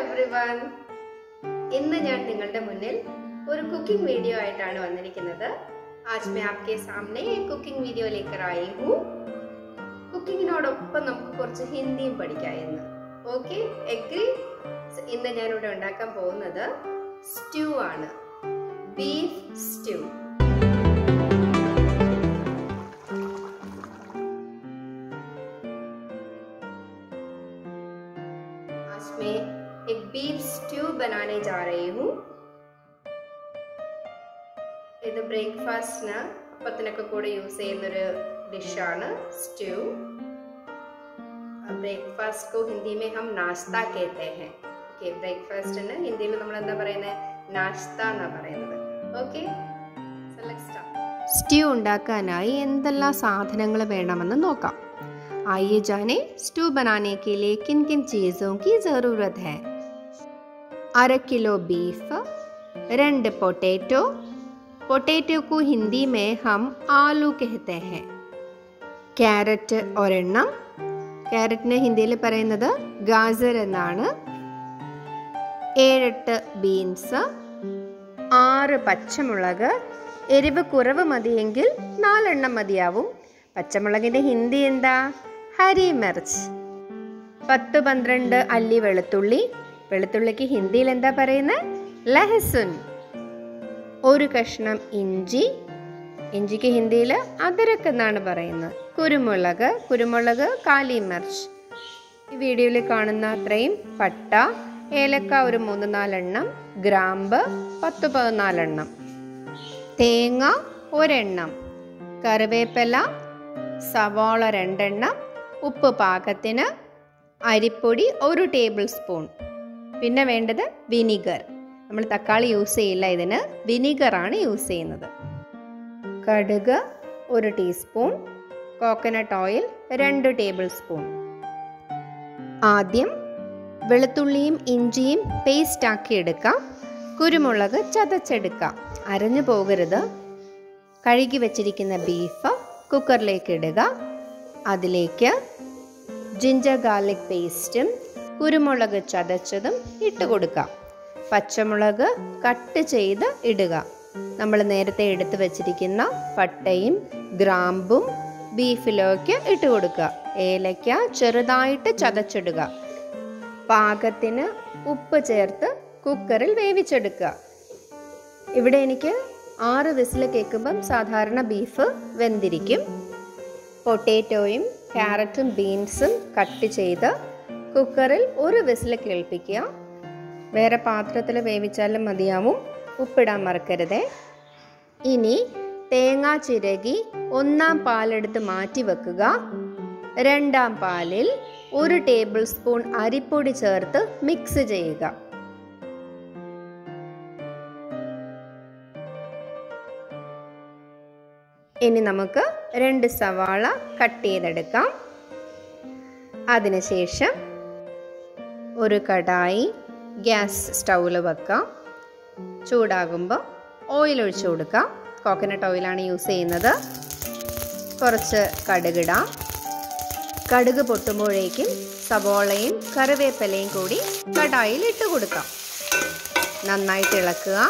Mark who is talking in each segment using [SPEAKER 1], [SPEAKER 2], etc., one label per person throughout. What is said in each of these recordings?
[SPEAKER 1] everyone ഇന്ന് ഞാൻ നിങ്ങളുടെ മുന്നിൽ ഒരു കുക്കിംഗ് വീഡിയോ ആയിട്ടാണ് വന്നിരിക്കുന്നത് ആജ് മേ ആപ്കെ സാമനെ കുക്കിംഗ് വീഡിയോ ലേക്കർ ആയി ഹൂ കുക്കിങ്ങിനോടൊപ്പം നമുക്ക് കുറച്ച് ഹിന്ദിയും പഠിക്കാം ഇന്ന് ഓക്കെ എഗ്രി ഇന്ന് ഞാനിവിടെ ഉണ്ടാക്കാൻ പോകുന്നത് സ്റ്റ്യൂ ആണ് ബീഫ് സ്റ്റ്യൂ आज मैं एक बीफ स्ट्यू बनाने जा रही हूँ ഇത് ബ്രേക്ക്ഫാസ്റ്റിന് അപ്പത്തിനൊക്കെ കൂടെ യൂസ് ചെയ്യുന്നൊരു ഡിഷാണ് സ്റ്റ്യൂ ബ്രേക്ക്ഫാസ്റ്റ് को हिंदी में हम नाश्ता कहते हैं ഓക്കെ ബ്രേക്ക്ഫാസ്റ്റിന് ഹിന്ദിയിൽ നമ്മൾ എന്താ പറയുന്നത് നാഷ്ത എന്നാ പറയുന്നത് ഓക്കെ സ്റ്റ്യൂ ഉണ്ടാക്കാനായി എന്തെല്ലാം സാധനങ്ങൾ വേണമെന്ന് നോക്കാം आइए जाने स्टू बनाने के लिए किन किन चीज़ों की ज़रूरत है अര किलो बीफ രണ്ട് പൊട്ടേറ്റോ പൊട്ടേറ്റോ को हिंदी में हम आलू कहते हैं ക്യാരറ്റ് ഒരെണ്ണം ക്യാരറ്റിനെ ഹിന്ദിയിൽ പറയുന്നത് ഗാസർ എന്നാണ് ഏഴെട്ട് ബീൻസ് ആറ് പച്ചമുളക് എരിവ് കുറവ് മതിയെങ്കിൽ നാലെണ്ണം മതിയാവും പച്ചമുളകിൻ്റെ ഹിന്ദി എന്താ ഹരി മിർച്ച് പത്ത് പന്ത്രണ്ട് അല്ലി വെളുത്തുള്ളി വെളുത്തുള്ളിക്ക് ഹിന്ദിയിൽ എന്താ പറയുന്നത് ലഹസുൻ ഒരു കഷ്ണം ഇഞ്ചി ഇഞ്ചിക്ക് ഹിന്ദിയിൽ അദരക്ക് എന്നാണ് പറയുന്നത് കുരുമുളക് കുരുമുളക് കാലി മിർച്ച് ഈ വീഡിയോയിൽ കാണുന്ന അത്രയും പട്ട ഏലക്ക ഒരു മൂന്ന് നാലെണ്ണം ഗ്രാമ്പ് പത്ത് പതിനാലെണ്ണം തേങ്ങ ഒരെണ്ണം കറിവേപ്പില സവാള രണ്ടെണ്ണം ഉപ്പ് പാകത്തിന് അരിപ്പൊടി ഒരു ടേബിൾ സ്പൂൺ പിന്നെ വേണ്ടത് വിനിഗർ നമ്മൾ തക്കാളി യൂസ് ചെയ്യില്ല ഇതിന് വിനിഗറാണ് യൂസ് ചെയ്യുന്നത് കടുക് ഒരു ടീസ്പൂൺ കോക്കനട്ട് ഓയിൽ രണ്ട് ടേബിൾ സ്പൂൺ ആദ്യം വെളുത്തുള്ളിയും ഇഞ്ചിയും പേസ്റ്റ് ആക്കി എടുക്കാം കുരുമുളക് ചതച്ചെടുക്കാം അരഞ്ഞു പോകരുത് കഴുകി വെച്ചിരിക്കുന്ന ബീഫ് കുക്കറിലേക്ക് ഇടുക അതിലേക്ക് ജിഞ്ചർ ഗാർലിക് പേസ്റ്റും കുരുമുളക് ചതച്ചതും ഇട്ട് കൊടുക്കാം പച്ചമുളക് കട്ട് ചെയ്ത് ഇടുക നമ്മൾ നേരത്തെ എടുത്തു വച്ചിരിക്കുന്ന പട്ടയും ഗ്രാമ്പും ബീഫിലേക്ക് ഇട്ട് കൊടുക്കുക ഏലയ്ക്ക ചെറുതായിട്ട് ചതച്ചിടുക പാകത്തിന് ഉപ്പ് ചേർത്ത് കുക്കറിൽ വേവിച്ചെടുക്കുക ഇവിടെ എനിക്ക് ആറ് വിസിൽ കേൾക്കുമ്പം സാധാരണ ബീഫ് വെന്തിരിക്കും പൊട്ടേറ്റോയും ക്യാരറ്റും ബീൻസും കട്ട് ചെയ്ത് കുക്കറിൽ ഒരു വിസിൽ കേൾപ്പിക്കുക വേറെ പാത്രത്തിൽ വേവിച്ചാലും മതിയാവും ഉപ്പിടാൻ മറക്കരുതേ ഇനി തേങ്ങ ചിരകി ഒന്നാം പാലെടുത്ത് മാറ്റി വെക്കുക രണ്ടാം പാലിൽ ഒരു ടേബിൾ സ്പൂൺ അരിപ്പൊടി ചേർത്ത് മിക്സ് ചെയ്യുക ഇനി നമുക്ക് രണ്ട് സവാള കട്ട് ചെയ്തെടുക്കാം അതിനുശേഷം ഒരു കടായി ഗ്യാസ് സ്റ്റൗവിൽ വെക്കാം ചൂടാകുമ്പോൾ ഓയിൽ ഒഴിച്ചു കൊടുക്കാം കോക്കനട്ട് ഓയിലാണ് യൂസ് ചെയ്യുന്നത് കുറച്ച് കടുകിടാം കടുക് പൊട്ടുമ്പോഴേക്കും സവോളയും കറിവേപ്പിലയും കൂടി കടായിൽ ഇട്ട് കൊടുക്കാം നന്നായിട്ട് ഇളക്കുക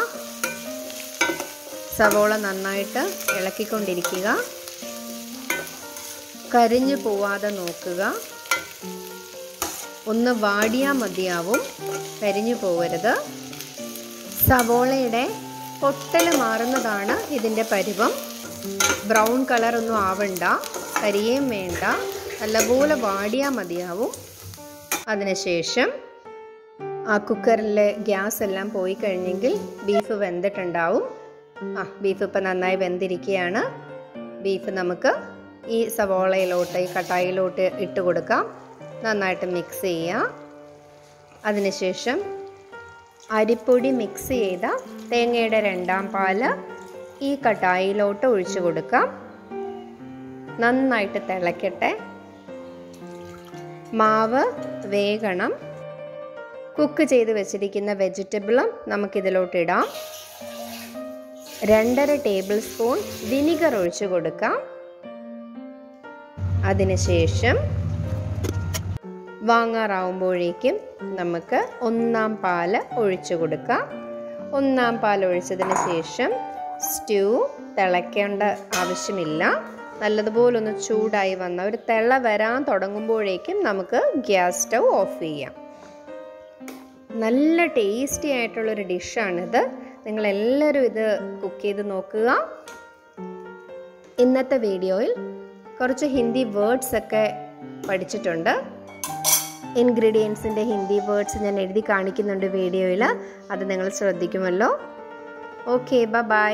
[SPEAKER 1] സവോള നന്നായിട്ട് ഇളക്കിക്കൊണ്ടിരിക്കുക കരിഞ്ഞു പോവാതെ നോക്കുക ഒന്ന് വാടിയാൽ മതിയാവും കരിഞ്ഞു പോകരുത് സവോളയുടെ പൊട്ടൽ മാറുന്നതാണ് ഇതിൻ്റെ പരുവം ബ്രൗൺ കളറൊന്നും ആവണ്ട കരിയേം വേണ്ട നല്ലപോലെ വാടിയാൽ മതിയാവും അതിനുശേഷം ആ കുക്കറിലെ ഗ്യാസ് എല്ലാം പോയി കഴിഞ്ഞെങ്കിൽ ബീഫ് വെന്തിട്ടുണ്ടാവും ആ ബീഫ് ഇപ്പം നന്നായി വെന്തിരിക്കുകയാണ് ബീഫ് നമുക്ക് ഈ സവോളയിലോട്ട് ഈ കട്ടായിലോട്ട് ഇട്ട് കൊടുക്കാം നന്നായിട്ട് മിക്സ് ചെയ്യുക അതിനുശേഷം അരിപ്പൊടി മിക്സ് ചെയ്ത തേങ്ങയുടെ രണ്ടാം പാല് ഈ കട്ടായിലോട്ട് ഒഴിച്ചു കൊടുക്കാം നന്നായിട്ട് തിളയ്ക്കട്ടെ മാവ് വേഗണം കുക്ക് ചെയ്ത് വെച്ചിരിക്കുന്ന വെജിറ്റബിളും നമുക്കിതിലോട്ട് ഇടാം രണ്ടര ടേബിൾ സ്പൂൺ വിനിഗർ ഒഴിച്ചു കൊടുക്കാം അതിനുശേഷം വാങ്ങാറാവുമ്പോഴേക്കും നമുക്ക് ഒന്നാം പാല് ഒഴിച്ചു കൊടുക്കാം ഒന്നാം പാൽ ഒഴിച്ചതിന് ശേഷം സ്റ്റൂ തിളയ്ക്കേണ്ട ആവശ്യമില്ല നല്ലതുപോലെ ഒന്ന് ചൂടായി വന്ന ഒരു തിള വരാൻ തുടങ്ങുമ്പോഴേക്കും നമുക്ക് ഗ്യാസ് സ്റ്റൗ ഓഫ് ചെയ്യാം നല്ല ടേസ്റ്റി ആയിട്ടുള്ളൊരു ഡിഷാണിത് നിങ്ങളെല്ലാവരും ഇത് കുക്ക് ചെയ്ത് നോക്കുക ഇന്നത്തെ വീഡിയോയിൽ കുറച്ച് ഹിന്ദി വേർഡ്സ് ഒക്കെ പഠിച്ചിട്ടുണ്ട് ഇൻഗ്രീഡിയൻസിൻ്റെ ഹിന്ദി വേർഡ്സ് ഞാൻ എഴുതി കാണിക്കുന്നുണ്ട് വീഡിയോയിൽ അത് നിങ്ങൾ ശ്രദ്ധിക്കുമല്ലോ ഓക്കെ ബ ബൈ